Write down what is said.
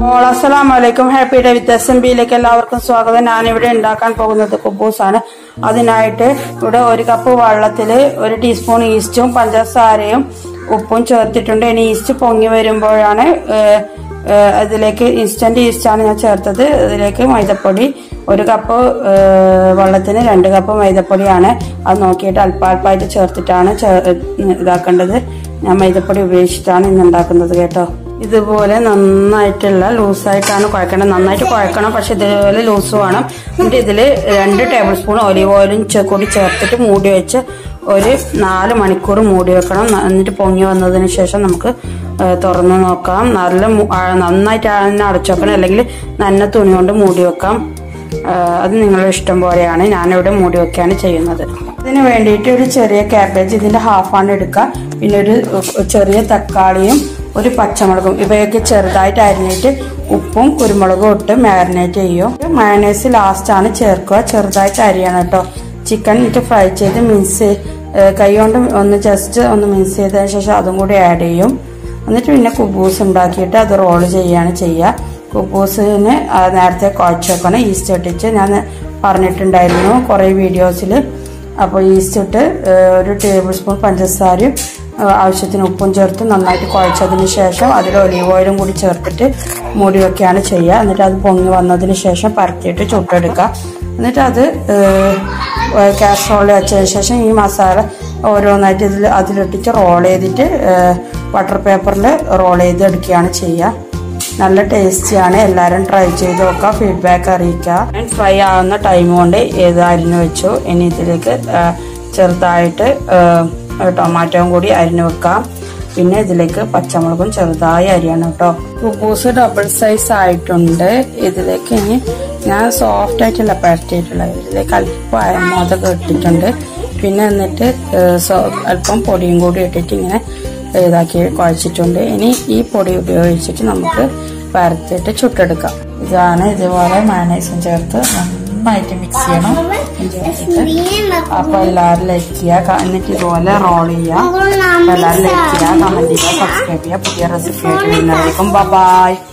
all അസ്സലാം വലൈക്കും happy day with S M ബിയിലേക്ക് എല്ലാവർക്കും സ്വാഗതം ഞാനിവിടെ ഉണ്ടാക്കാൻ പോകുന്നത് കുബൂസാണ് അതിനായിട്ട് ഇവിടെ ഒരു കപ്പ് വെള്ളത്തിൽ ഒരു ടീസ്പൂൺ ഈസ്റ്റും പഞ്ചസാരയും ഉപ്പും ചേർത്തിട്ടുണ്ട് ഇനി ഈസ്റ്റ് പൊങ്ങി വരുമ്പോഴാണ് ഏഹ്, ഏഹ്, അതിലേക്ക് ഇൻസ്റ്റന്റ് ഈസ്റ്റാണ് ഞാൻ ചേർത്തത് അതിലേക്ക് മൈദപ്പൊടി ഒരു കപ്പ് ഏഹ്, വെള്ളത്തിന് രണ്ട് കപ്പ് മൈദപ്പൊടിയാണ് അത് നോക്കിയിട്ട് അല്പാൽപ്പായിട്ട് ചേർത്തിട്ടാണ് ചേ- ഇതാക്കേണ്ടത് ഞാൻ മൈദപ്പൊടി ഉപയോഗിച്ചിട്ടാണ് ഇന്ന് ഉണ്ടാക്കുന്നത് കേട്ടോ ഇതുപോലെ നന്നായിട്ടുള്ള ലൂസായിട്ടാണ് കുഴക്കേണ്ടത് നന്നായിട്ട് കുഴക്കണം പക്ഷെ ഇതുപോലെ ലൂസ് വേണം എന്നിട്ട് ഇതിൽ രണ്ട് ടേബിൾ സ്പൂൺ ഒലിവ് ഓയിലും ചെ- കൂടി ചേർത്തിട്ട് മൂടി വെച്ച് ഒരു നാല് മണിക്കൂർ മൂടി വെക്കണം ന- എന്നിട്ട് പൊങ്ങി വന്നതിന് ശേഷം നമുക്ക് ഏ, തുറന്ന് നോക്കാം നല്ല മു- ആ, നന്നായിട്ട് തന്നെ അടച്ചു വെക്കണം അല്ലെങ്കിൽ നന്ന തുണി കൊണ്ട് മൂടി വെക്കാം ആ, അത് നിങ്ങളുടെ ഇഷ്ടം പോലെയാണ് ഞാനിവിടെ മൂടി വെക്കുകയാണ് ചെയ്യുന്നത് ഇതിന് വേണ്ടിയിട്ട് ഒരു ചെറിയ ക്യാബേജ് ഇതിന്റെ ഹാഫാണ് എടുക്കുക പിന്നെ ഒരു ഉ- ചെറിയ തക്കാളിയും ഒരു പച്ചമുളകും ഇവയൊക്കെ ചെറുതായിട്ട് അരിഞ്ഞിട്ട് ഉപ്പും കുരുമുളകും ഇട്ട് മാരിനേറ്റ് ചെയ്യും മയണൈസ് ലാസ്റ്റ് ആണ് ചേർക്കുക ചെറുതായിട്ട് അരിയണം കേട്ടോ ചിക്കൻ ഇട്ട് ഫ്രൈ ചെയ്ത് മിക്സ് കൈ കൊണ്ട് ഒന്ന് ജസ്റ്റ് ഒന്ന് മിക്സ് ചെയ്തതിന് ശേഷം അതും കൂടി ആഡ് ചെയ്യും എന്നിട്ട് പിന്നെ കുബൂസ് ഉണ്ടാക്കിയിട്ട് അത് റോൾ ചെയ്യാണ് ചെയ്യുക കുബൂസിന് ആ, നേരത്തെ കുഴച്ച് വെക്കണം ഈസ്റ്റ് ഇട്ടിട്ട് ഞാൻ പറഞ്ഞിട്ടുണ്ടായിരുന്നു കുറേ വീഡിയോസിൽ അപ്പോൾ ഈസ്റ്റ് ഇട്ട് ഏ, ഒരു ടേബിൾ സ്പൂൺ പഞ്ചസാരയും ഏ, ആവശ്യത്തിന് ഉപ്പും ചേർത്ത് നന്നായിട്ട് കുഴച്ചതിന് ശേഷം അതിൽ ഒലീവ് ഓയിലും കൂടി ചേർത്തിട്ട് മൂടി വെക്കുകയാണ് ചെയ്യുക എന്നിട്ട് അത് പൊങ്ങി വന്നതിന് ശേഷം പരത്തിയിട്ട് ചുട്ടെടുക്കുക എന്നിട്ട് അത് കാസറോളിൽ വെച്ചതിന് ശേഷം ഈ മസാല ഓരോന്നായിട്ട് ഇതിൽ അതിലിട്ടിട്ട് റോൾ ചെയ്തിട്ട് ബട്ടർ പേപ്പറിൽ റോൾ ചെയ്ത് എടുക്കുകയാണ് ചെയ്യുക നല്ല ടേസ്റ്റിയാണ് എല്ലാവരും ട്രൈ ചെയ്ത് നോക്കുക ഫീഡ്ബാക്ക് അറിയിക്കുക ഫ്രൈ ആവുന്ന ടൈം കൊണ്ട് ഏത് അരിഞ്ഞു വെച്ചു ഇനി ഇതിലേക്ക് ആ, ചെറുതായിട്ട് ടൊമാറ്റോയും കൂടി അരിഞ്ഞു വെക്കാം പിന്നെ ഇതിലേക്ക് പച്ചമുളകും ചെറുതായി അരിയണം കേട്ടോ കുബൂസ് ഡബിൾ സൈസ് ആയിട്ടുണ്ട് ഇതിലേക്ക് ഇനി ഞാൻ സോഫ്റ്റ് ആയിട്ടുള്ള പരത്തിയിട്ടുള്ളത് ഇതിലേക്ക് അല്പം അയമോദൊക്കെ ഇട്ടിട്ടുണ്ട് പിന്നെ എന്നിട്ട് ഏഹ്, സോ- അല്പം പൊടിയും കൂടി ഇട്ടിട്ട് ഇങ്ങനെ ഇതാക്കി കുഴച്ചിട്ടുണ്ട് ഇനി ഈ പൊടി ഉപയോഗിച്ചിട്ട് നമുക്ക് പരത്തിയിട്ട് ചുട്ടെടുക്കാം ഇതാണ് ഇതുപോലെ മയണൈസും ചേർത്ത് നന്നായിട്ട് മിക്സ് ചെയ്യണം ചേർത്തിട്ട് അപ്പൊ എല്ലാവരും ലൈക്ക് ചെയ്യുക എന്നിട്ട് ഇതുപോലെ റോൾ ചെയ്യുക അപ്പൊ എല്ലാവരും ലൈക്ക് ചെയ്യുക കമന്റ് ചെയ്യുക സബ്സ്ക്രൈബ് ചെയ്യുക പുതിയ റെസിപ്പി ആയിട്ട് വരുന്നതായിരിക്കും ബൈ